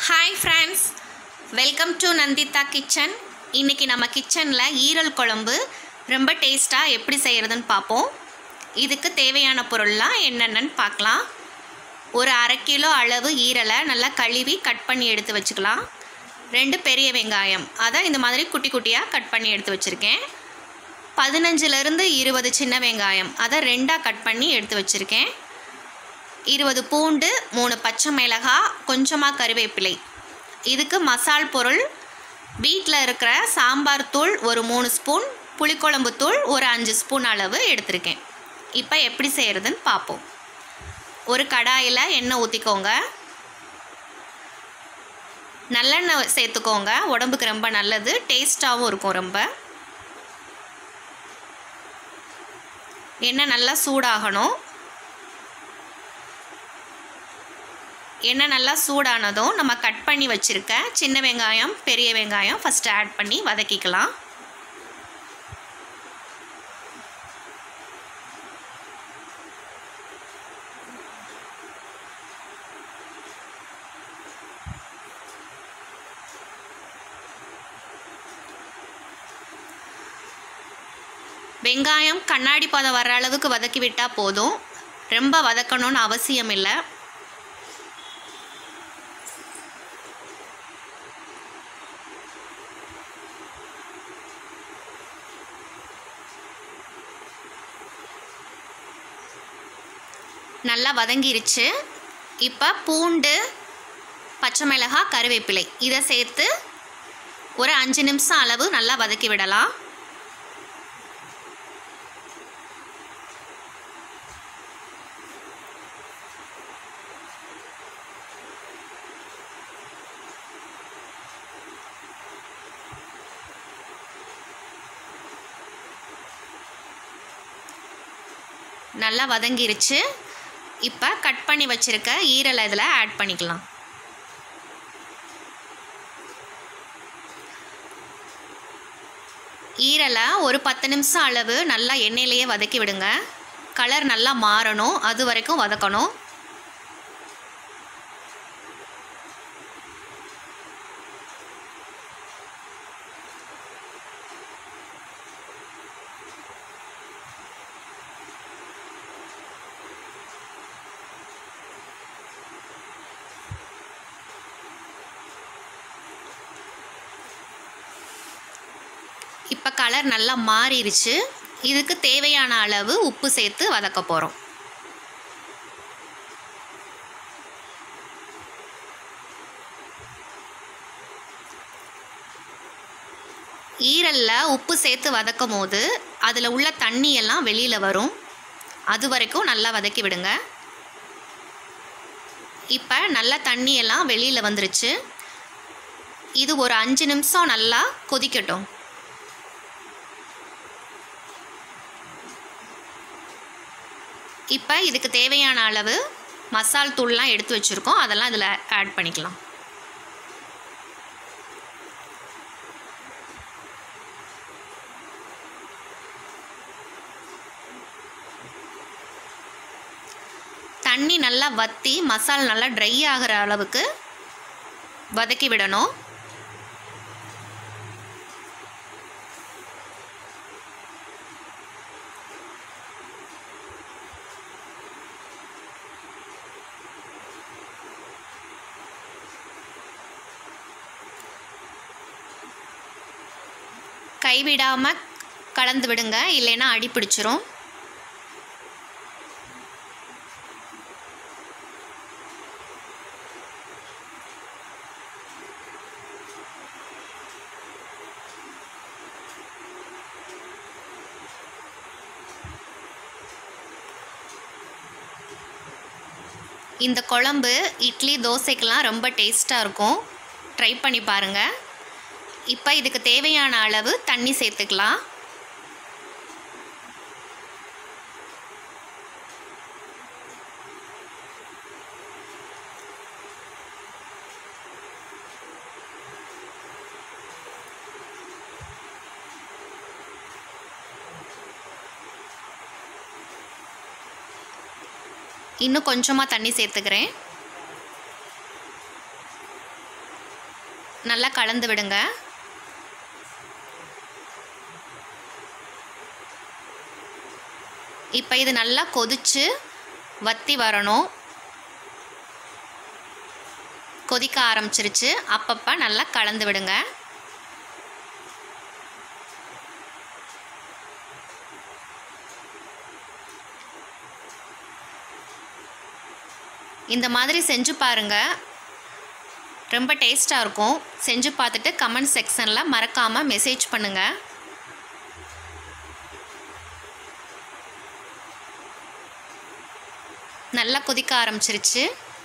hi friends welcome to Nandita kitchen இன்றைக்கி நம்ம கிச்சனில் ஈரல் குழம்பு ரொம்ப டேஸ்ட்டாக எப்படி செய்கிறதுன்னு பார்ப்போம் இதுக்கு தேவையான பொருள்லாம் என்னென்னன்னு பார்க்கலாம் ஒரு அரை கிலோ அளவு ஈரலை நல்லா கழுவி கட் பண்ணி எடுத்து வச்சுக்கலாம் ரெண்டு பெரிய வெங்காயம் அதை இந்த மாதிரி குட்டி குட்டியாக கட் பண்ணி எடுத்து வச்சுருக்கேன் பதினஞ்சுலேருந்து இருபது சின்ன வெங்காயம் அதை ரெண்டாக கட் பண்ணி எடுத்து வச்சுருக்கேன் இருபது பூண்டு மூணு பச்சை மிளகாய் கொஞ்சமாக கருவேப்பிலை இதுக்கு மசால் பொருள் வீட்டில் இருக்கிற சாம்பார் தூள் ஒரு மூணு ஸ்பூன் புளிக்குழம்பு தூள் ஒரு அஞ்சு ஸ்பூன் அளவு எடுத்திருக்கேன் இப்போ எப்படி செய்கிறதுன்னு பார்ப்போம் ஒரு கடாயில் எண்ணெய் ஊற்றிக்கோங்க நல்லெண்ணெய் சேர்த்துக்கோங்க உடம்புக்கு ரொம்ப நல்லது டேஸ்ட்டாகவும் இருக்கும் ரொம்ப எண்ணெய் நல்லா சூடாகணும் எண்ணெய் நல்லா சூடானதும் நம்ம கட் பண்ணி வச்சுருக்க சின்ன வெங்காயம் பெரிய வெங்காயம் ஃபஸ்ட்டு ஆட் பண்ணி வதக்கிக்கலாம் வெங்காயம் கண்ணாடி பதம் வர்ற அளவுக்கு வதக்கி விட்டால் போதும் ரொம்ப வதக்கணும்னு அவசியம் இல்லை நல்லா வதங்கிருச்சு இப்போ பூண்டு பச்சை மிளகாய் கருவேப்பிலை இதை சேர்த்து ஒரு அஞ்சு நிமிஷம் அளவு நல்லா வதக்கி விடலாம் நல்லா வதங்கிருச்சு இப்போ கட் பண்ணி வச்சுருக்க ஈரலை இதில் ஆட் பண்ணிக்கலாம் ஈரலை ஒரு பத்து நிமிஷம் அளவு நல்லா எண்ணெயிலேயே வதக்கி விடுங்க கலர் நல்லா மாறணும் அது வரைக்கும் வதக்கணும் இப்போ கலர் நல்லா மாறிடுச்சு இதுக்கு தேவையான அளவு உப்பு சேர்த்து வதக்க போகிறோம் ஈரலில் உப்பு சேர்த்து வதக்கும் போது அதில் உள்ள தண்ணியெல்லாம் வெளியில் வரும் அது வரைக்கும் நல்லா வதக்கி விடுங்க இப்போ நல்லா தண்ணியெல்லாம் வெளியில் வந்துருச்சு இது ஒரு அஞ்சு நிமிஷம் நல்லா கொதிக்கட்டும் இப்போ இதுக்கு தேவையான அளவு மசால் தூள்லாம் எடுத்து வச்சுருக்கோம் அதெல்லாம் இதில் ஆட் பண்ணிக்கலாம் தண்ணி நல்லா வற்றி மசால் நல்லா ட்ரை ஆகிற அளவுக்கு வதக்கி விடணும் கைவிடாமல் கலந்து விடுங்க இல்லைன்னா அடி பிடிச்சிரும் இந்த குழம்பு இட்லி தோசைக்கெலாம் ரொம்ப டேஸ்ட்டாக இருக்கும் ட்ரை பண்ணி பாருங்கள் இப்போ இதுக்கு தேவையான அளவு தண்ணி சேர்த்துக்கலாம் இன்னும் கொஞ்சமாக தண்ணி சேர்த்துக்கிறேன் நல்லா கலந்து விடுங்க இப்போ இது நல்லா கொதிச்சு வத்தி வரணும் கொதிக்க ஆரம்பிச்சிருச்சு அப்பப்போ நல்லா கலந்து விடுங்க இந்த மாதிரி செஞ்சு பாருங்கள் ரொம்ப டேஸ்ட்டாக இருக்கும் செஞ்சு பார்த்துட்டு கமெண்ட் செக்ஷனில் மறக்காமல் மெசேஜ் பண்ணுங்கள் நல்லா கொதிக்க ஆரம்பிச்சிருச்சு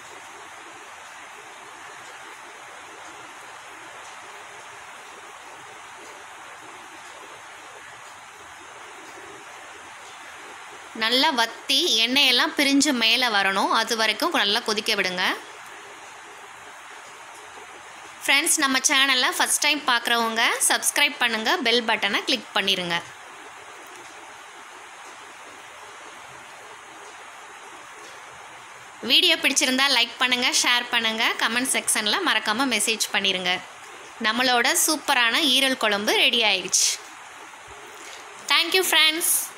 நல்லா வத்தி எண்ணெயெல்லாம் பிரிஞ்சு மேலே வரணும் அது வரைக்கும் நல்லா கொதிக்க விடுங்க ஃப்ரெண்ட்ஸ் நம்ம சேனலை ஃபஸ்ட் டைம் பார்க்குறவங்க சப்ஸ்கிரைப் பண்ணுங்கள் பெல் பட்டனை கிளிக் பண்ணிடுங்க வீடியோ பிடிச்சிருந்தா லைக் பண்ணுங்கள் ஷேர் பண்ணுங்கள் கமெண்ட் செக்ஷனில் மறக்காமல் மெசேஜ் பண்ணிடுங்க நம்மளோட சூப்பரான ஈரல் குழம்பு ரெடி ஆயிடுச்சு தேங்க்யூ ஃப்ரெண்ட்ஸ்